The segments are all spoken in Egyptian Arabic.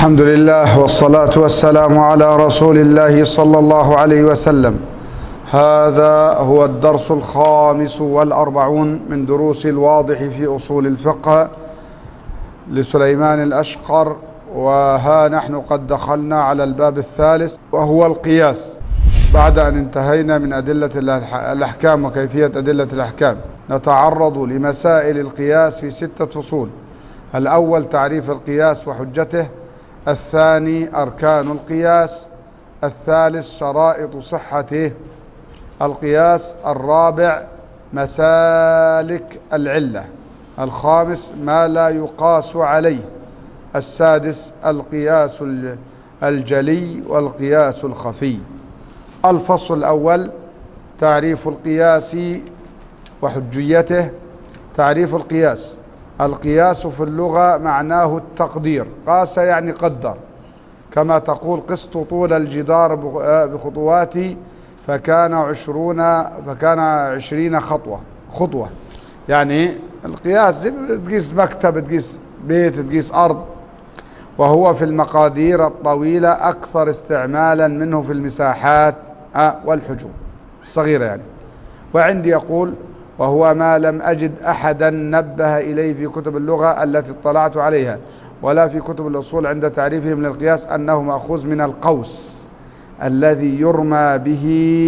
الحمد لله والصلاة والسلام على رسول الله صلى الله عليه وسلم هذا هو الدرس الخامس والأربعون من دروس الواضح في أصول الفقه لسليمان الأشقر وها نحن قد دخلنا على الباب الثالث وهو القياس بعد أن انتهينا من أدلة الأحكام وكيفية أدلة الأحكام نتعرض لمسائل القياس في ستة فصول الأول تعريف القياس وحجته الثاني أركان القياس الثالث شرائط صحته القياس الرابع مسالك العلة الخامس ما لا يقاس عليه السادس القياس الجلي والقياس الخفي الفصل الأول تعريف القياس وحجيته تعريف القياس القياس في اللغة معناه التقدير قاس يعني قدر كما تقول قسط طول الجدار بخطواتي فكان عشرون فكان عشرين خطوة خطوة يعني القياس تقيس مكتب تقيس بيت تقيس أرض وهو في المقادير الطويلة أكثر استعمالا منه في المساحات والحجوم الصغيرة يعني وعندي يقول وهو ما لم أجد أحدا نبه إليه في كتب اللغة التي اطلعت عليها ولا في كتب الأصول عند تعريفهم للقياس أنه مأخوذ من القوس الذي يرمى به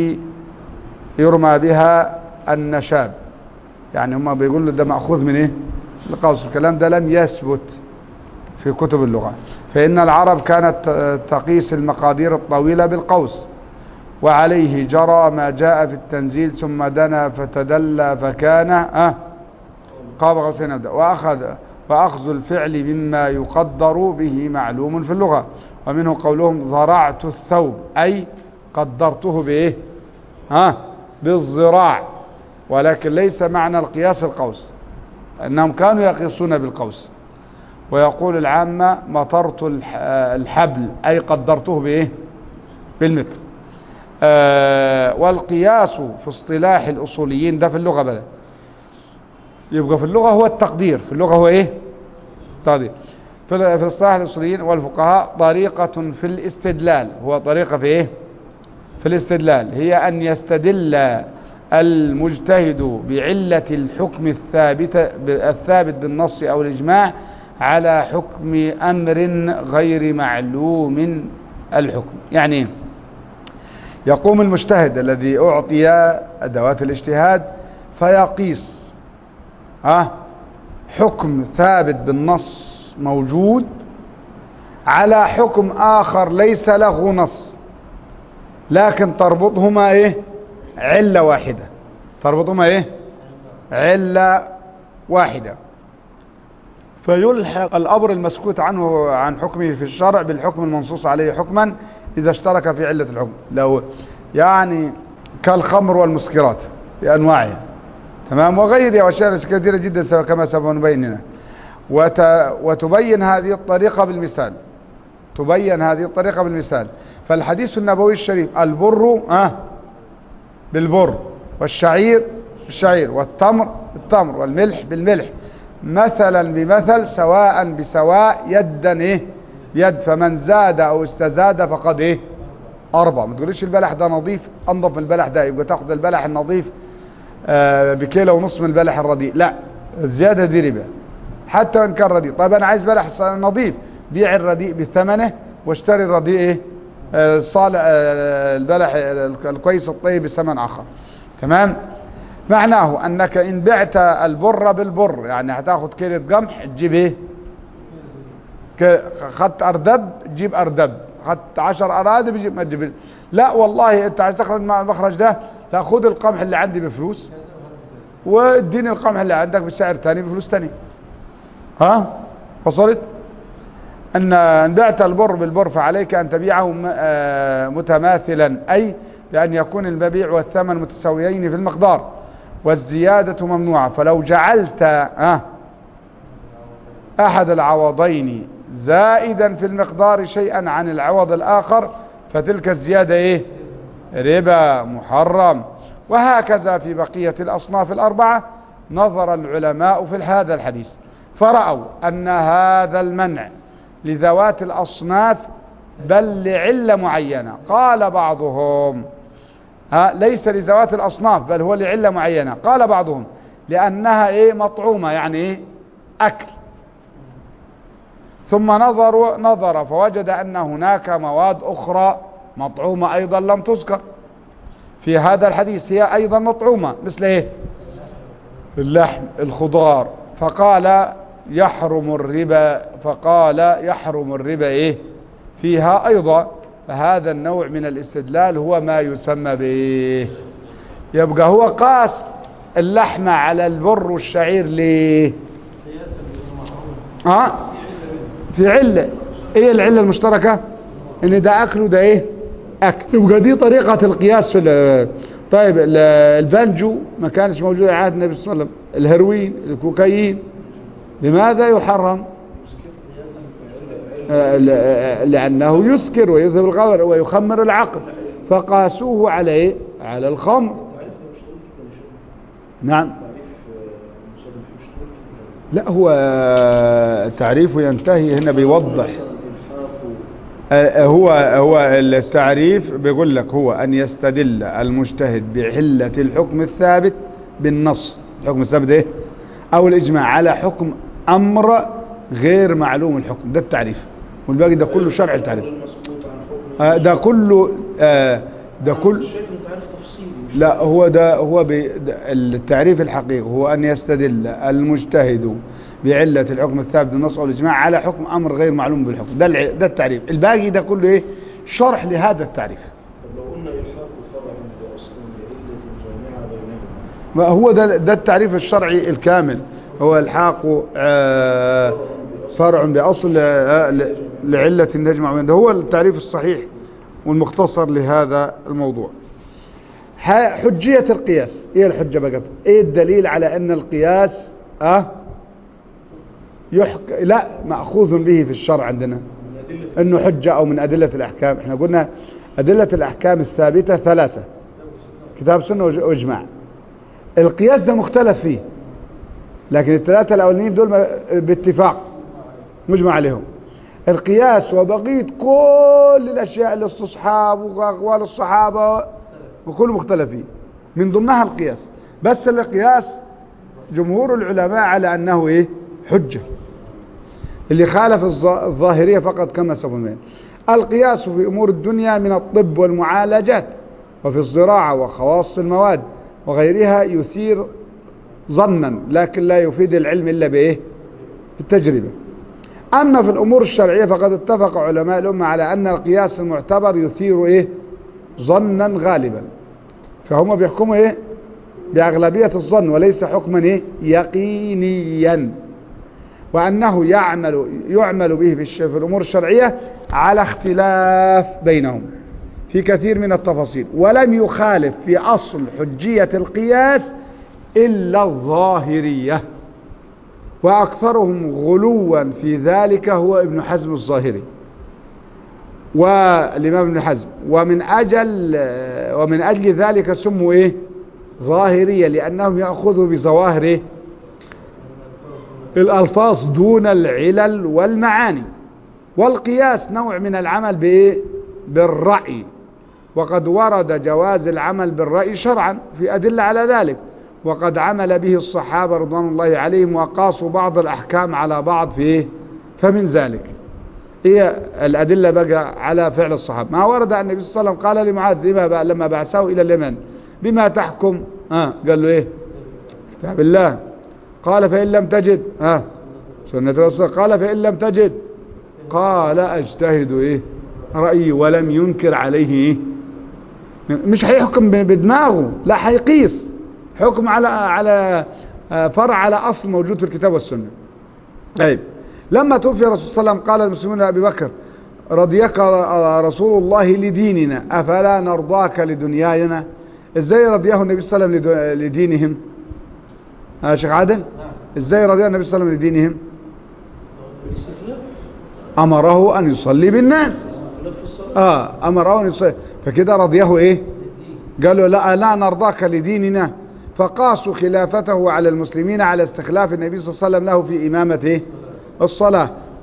يرمى بها النشاب يعني هم بيقولوا ده مأخوذ من ايه القوس الكلام ده لم يثبت في كتب اللغة فإن العرب كانت تقيس المقادير الطويلة بالقوس وعليه جرى ما جاء في التنزيل ثم دنا فتدلى فكان أه قاب قوسين وأخذ وأخذ الفعل مما يقدر به معلوم في اللغة ومنه قولهم ضرعت الثوب أي قدرته بإيه ها بالزراع ولكن ليس معنى القياس القوس أنهم كانوا يقيسون بالقوس ويقول العامة مطرت الحبل أي قدرته بإيه بالمتر آه والقياس في اصطلاح الأصوليين ده في اللغة بقى يبقى في اللغة هو التقدير في اللغة هو ايه تقدير في اصطلاح الأصوليين والفقهاء طريقة في الاستدلال هو طريقة في ايه في الاستدلال هي أن يستدل المجتهد بعلة الحكم الثابت الثابت بالنص أو الإجماع على حكم أمر غير معلوم الحكم يعني ايه يقوم المجتهد الذي أعطي أدوات الاجتهاد فيقيس ها حكم ثابت بالنص موجود على حكم آخر ليس له نص لكن تربطهما ايه علة واحدة تربطهما ايه علة واحدة فيلحق الأمر المسكوت عنه عن حكمه في الشرع بالحكم المنصوص عليه حكما إذا اشترك في علة الحكم لو يعني كالخمر والمسكرات بأنواعها تمام وغيرها وأشياء كثيرة جدا كما سنبيننا وت... وتبين هذه الطريقة بالمثال تبين هذه الطريقة بالمثال فالحديث النبوي الشريف البر آه بالبر والشعير بالشعير والتمر بالتمر والملح بالملح مثلا بمثل سواء بسواء يدا ايه يد فمن زاد او استزاد فقد ايه اربع ما تقوليش البلح ده نظيف انضف من البلح ده يبقى تاخد البلح النظيف آه بكيلو ونص من البلح الرديء لا الزياده دي ربا حتى وان كان رديء طيب انا عايز بلح نظيف بيع الرديء بثمنه واشتري الرديء ايه آه صالح آه البلح الكويس الطيب بثمن اخر تمام معناه انك ان بعت البر بالبر يعني هتاخد كيلة قمح تجيب ايه خدت اردب تجيب اردب خدت 10 ارادب تجيب ما تجيب لا والله انت عايز تخرج مع المخرج ده لا خد القمح اللي عندي بفلوس واديني القمح اللي عندك بسعر ثاني بفلوس ثانيه ها وصلت ان ان بعت البر بالبر فعليك ان تبيعه متماثلا اي بان يكون المبيع والثمن متساويين في المقدار والزيادة ممنوعة فلو جعلت أه أحد العوضين زائدا في المقدار شيئا عن العوض الآخر فتلك الزيادة إيه ربا محرم وهكذا في بقية الأصناف الأربعة نظر العلماء في هذا الحديث فرأوا أن هذا المنع لذوات الأصناف بل لعلة معينة قال بعضهم ها ليس لذوات الأصناف بل هو لعلة معينة قال بعضهم لأنها إيه مطعومة يعني إيه أكل ثم نظر نظر فوجد أن هناك مواد أخرى مطعومة أيضا لم تذكر في هذا الحديث هي أيضا مطعومة مثل إيه اللحم الخضار فقال يحرم الربا فقال يحرم الربا إيه فيها أيضا فهذا النوع من الاستدلال هو ما يسمى به يبقى هو قاس اللحمة على البر والشعير ليه اه في علة ايه العلة المشتركة ان ده اكل وده ايه اكل يبقى دي طريقة القياس في ال- طيب ال- البانجو ما كانش موجود على عهد النبي صلى الله عليه وسلم الهيروين الكوكايين لماذا يحرم آه، ل- لأنه يسكر ويذهب الغور ويخمر العقل فقاسوه على إيه؟ على الخمر نعم لا هو تعريفه ينتهي هنا بيوضح آه، هو هو التعريف بيقول لك هو أن يستدل المجتهد بعلة الحكم الثابت بالنص الحكم الثابت إيه أو الإجماع على حكم أمر غير معلوم الحكم ده التعريف والباقي ده كله شرع التعريف آه، ده كله آه، ده كل شايف انت عارف تفصيلي مش لا هو ده هو بي ده التعريف الحقيقي هو أن يستدل المجتهد بعلة الحكم الثابت بالنص أو الإجماع على حكم أمر غير معلوم بالحكم ده الع- ده التعريف الباقي ده كله إيه شرح لهذا التعريف طب لو قلنا الحاق فرع باصل لعله جامعه بينهما ما هو ده ده التعريف الشرعي الكامل هو الحاق آه، فرع بأصل آه، ل- لعلة نجمع بين ده هو التعريف الصحيح والمختصر لهذا الموضوع ح- حجية القياس ايه الحجة بقى ايه الدليل على ان القياس اه يحك... لا مأخوذ به في الشرع عندنا انه حجة او من ادلة الاحكام احنا قلنا ادلة الاحكام الثابتة ثلاثة كتاب سنة وج- واجماع القياس ده مختلف فيه لكن الثلاثة الاولين دول ما- باتفاق مجمع عليهم القياس وبقية كل الاشياء الاستصحاب واقوال الصحابة وكله مختلف فيه من ضمنها القياس بس القياس جمهور العلماء على انه ايه حجة اللي خالف الظ- الظاهرية فقط كما سبق القياس في امور الدنيا من الطب والمعالجات وفي الزراعة وخواص المواد وغيرها يثير ظنا لكن لا يفيد العلم الا بايه بالتجربة اما في الامور الشرعية فقد اتفق علماء الامة على ان القياس المعتبر يثير ايه ظنا غالبا فهم بيحكموا ايه باغلبية الظن وليس حكما ايه يقينيا وأنه يعمل يعمل به في, الش- في الأمور الشرعية على اختلاف بينهم في كثير من التفاصيل ولم يخالف في أصل حجية القياس إلا الظاهرية وأكثرهم غلوا في ذلك هو ابن حزم الظاهري والإمام ابن حزم ومن أجل ومن أجل ذلك سموا إيه ظاهرية لأنهم يأخذوا بظواهر إيه الألفاظ دون العلل والمعاني والقياس نوع من العمل بإيه؟ بالرأي وقد ورد جواز العمل بالرأي شرعا في أدلة على ذلك وقد عمل به الصحابة رضوان الله عليهم وقاسوا بعض الأحكام على بعض في إيه؟ فمن ذلك هي الأدلة بقى على فعل الصحابة ما ورد أن النبي صلى الله عليه وسلم قال لمعاذ لما بقى لما بعثه إلى اليمن بما تحكم آه قال له إيه كتاب الله قال فإن لم تجد ها سنة الرسول قال فإن لم تجد قال أجتهد إيه رأيي ولم ينكر عليه إيه مش هيحكم بدماغه لا هيقيس حكم على على آه، فرع على أصل موجود في الكتاب والسنة طيب لما توفي الرسول صلى الله عليه وسلم قال المسلمون لأبي بكر رضيك ر- رسول الله لديننا أفلا نرضاك لدنيانا ازاي رضيه النبي صلى الله عليه وسلم لد- لدينهم ها شيخ عادل ازاي رضي النبي صلى الله عليه وسلم لدينهم الاستخلاف امره ان يصلي بالناس الاختلاف في الصلاه اه امره ان يصلي فكده رضيه ايه قالوا لا لا نرضاك لديننا فقاسوا خلافته على المسلمين على استخلاف النبي صلى الله عليه وسلم له في إمامة إيه؟ الصلاة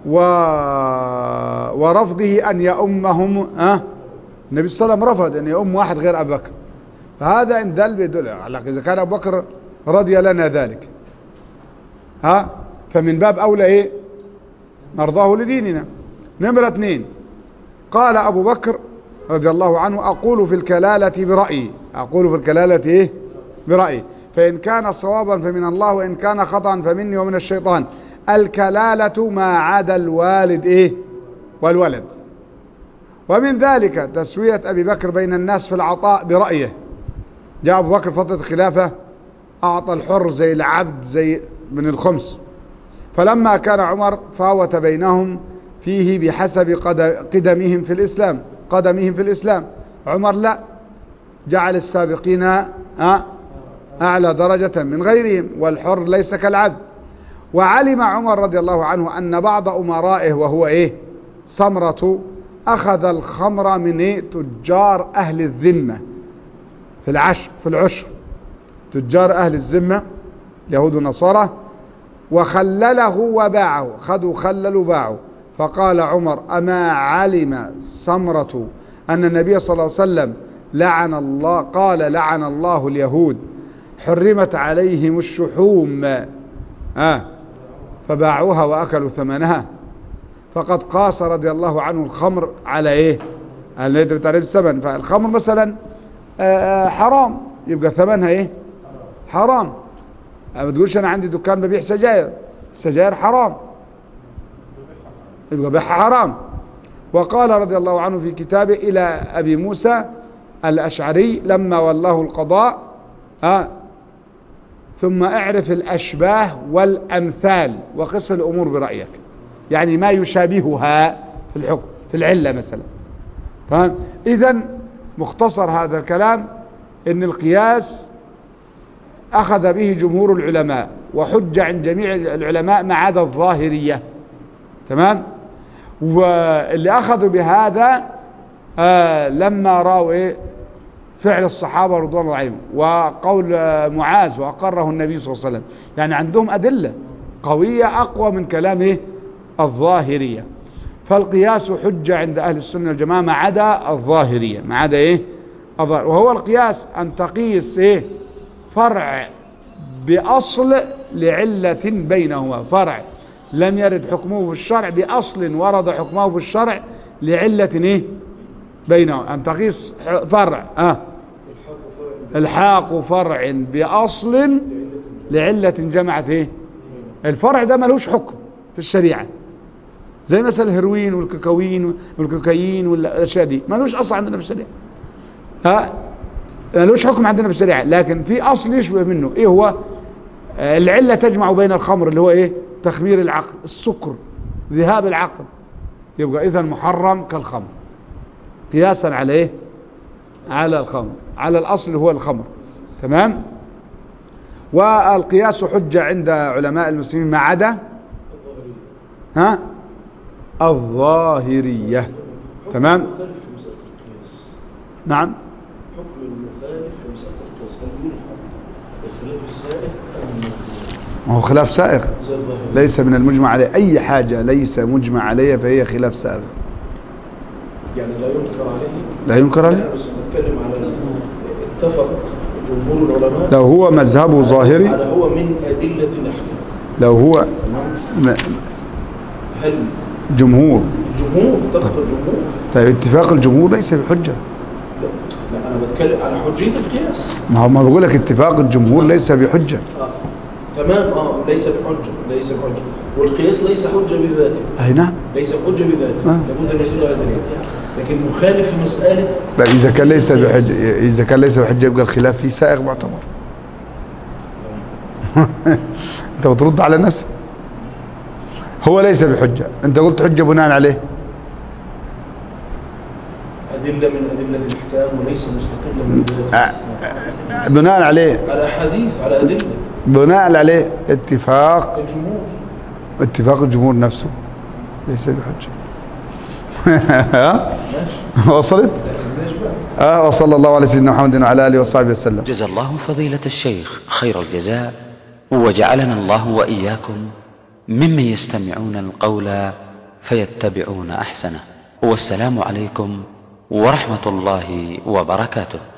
و... ورفضه أن يأمهم ها النبي صلى الله عليه وسلم رفض أن يأم واحد غير أبي بكر فهذا إن دل بيدل على إذا كان أبو بكر رضي لنا ذلك ها فمن باب أولى إيه نرضاه لديننا نمرة اثنين قال أبو بكر رضي الله عنه أقول في الكلالة برأيي أقول في الكلالة إيه برأيي فإن كان صوابا فمن الله وإن كان خطأ فمني ومن الشيطان الكلالة ما عدا الوالد إيه والولد ومن ذلك تسوية أبي بكر بين الناس في العطاء برأيه جاء أبو بكر فترة خلافة أعطى الحر زي العبد زي من الخمس فلما كان عمر فاوت بينهم فيه بحسب قد- قدمهم في الإسلام قدمهم في الإسلام عمر لا جعل السابقين آه، أعلى درجة من غيرهم والحر ليس كالعبد وعلم عمر رضي الله عنه أن بعض أمرائه وهو إيه سمرة أخذ الخمر من إيه تجار أهل الذمة في العشر في العشر تجار أهل الذمة يهود ونصارى وخلله وباعه خذوا خللوا باعوا فقال عمر أما علم سمرة أن النبي صلى الله عليه وسلم لعن الله قال لعن الله اليهود حرمت عليهم الشحوم آه فباعوها وأكلوا ثمنها فقد قاس رضي الله عنه الخمر على ايه على اللي تعرف الثمن فالخمر مثلا آه، آه، حرام يبقى ثمنها ايه حرام ما تقولش انا عندي دكان ببيع سجاير السجاير حرام يبقى بيعها حرام وقال رضي الله عنه في كتابه الى ابي موسى الاشعري لما ولاه القضاء آه ثم اعرف الاشباه والامثال وقس الامور برايك يعني ما يشابهها في الحكم في العله مثلا تمام اذا مختصر هذا الكلام ان القياس اخذ به جمهور العلماء وحج عند جميع العلماء ما عدا الظاهريه تمام واللي اخذوا بهذا آه لما راوا ايه فعل الصحابه رضوان الله عليهم وقول آه، معاذ واقره النبي صلى الله عليه وسلم يعني عندهم ادله قويه اقوى من كلام ايه الظاهريه فالقياس حجه عند اهل السنه والجماعه ما عدا الظاهريه ما عدا ايه الظاهر وهو القياس ان تقيس ايه فرع باصل لعله بينهما فرع لم يرد حكمه في الشرع باصل ورد حكمه في الشرع لعله ايه بينهما ان تقيس فرع اه الحاق فرع باصل لعله جمعت ايه الفرع ده ملوش حكم في الشريعه زي مثلا الهيروين والكوكايين والكوكايين والاشياء دي ملوش اصل عندنا في الشريعه ها ملوش حكم عندنا في الشريعه لكن في اصل يشبه منه ايه هو آه، العله تجمع بين الخمر اللي هو ايه تخمير العقل السكر ذهاب العقل يبقى اذا محرم كالخمر قياسا على ايه على الخمر على الاصل اللي هو الخمر تمام والقياس حجه عند علماء المسلمين ما عدا ها الظاهريه تمام المخالف في مسألة القياس نعم حكم المخالف في مسألة القياس هل يلحق بخلاف السائق أم المخالف؟ ما هو خلاف سائغ زي الظاهر ليس من المجمع عليه أي حاجة ليس مجمع عليها فهي خلاف سائغ يعني لا ينكر عليه لا ينكر عليه يعني بس بنتكلم على اتفق جمهور العلماء لو هو مذهبه ظاهري على هو من أدلة الأحكام لو هو تمام م- هل جمهور الجمهور اتفق الجمهور طيب اتفاق الجمهور ليس بحجة لا لا أنا بتكلم على حجية القياس ما هو ما بقول لك اتفاق الجمهور ليس بحجة آه. تمام اه ليس بحجة ليس بحجة والقياس ليس حجة بذاته أي نعم ليس حجة بذاته آه. لابد أن يدل على دليل لكن مخالف في مسألة بل إذا كان ليس بحجة إذا كان ليس بحجة يبقى الخلاف فيه سائغ معتبر أنت بترد على الناس هو ليس بحجة أنت قلت حجة بناء عليه أدلة من أدلة الأحكام وليس مستقلة من آه، أدلة آه، بناء عليه على حديث على أدلة بناء عليه اتفاق الجمهور اتفاق الجمهور نفسه ليس بحجة ها؟ ماشي وصلت لكن ليش بقى اه وصلى الله على سيدنا محمد وعلى اله وصحبه وسلم جزا الله فضيلة الشيخ خير الجزاء وجعلنا الله وإياكم ممن يستمعون القول فيتبعون أحسنه والسلام عليكم ورحمة الله وبركاته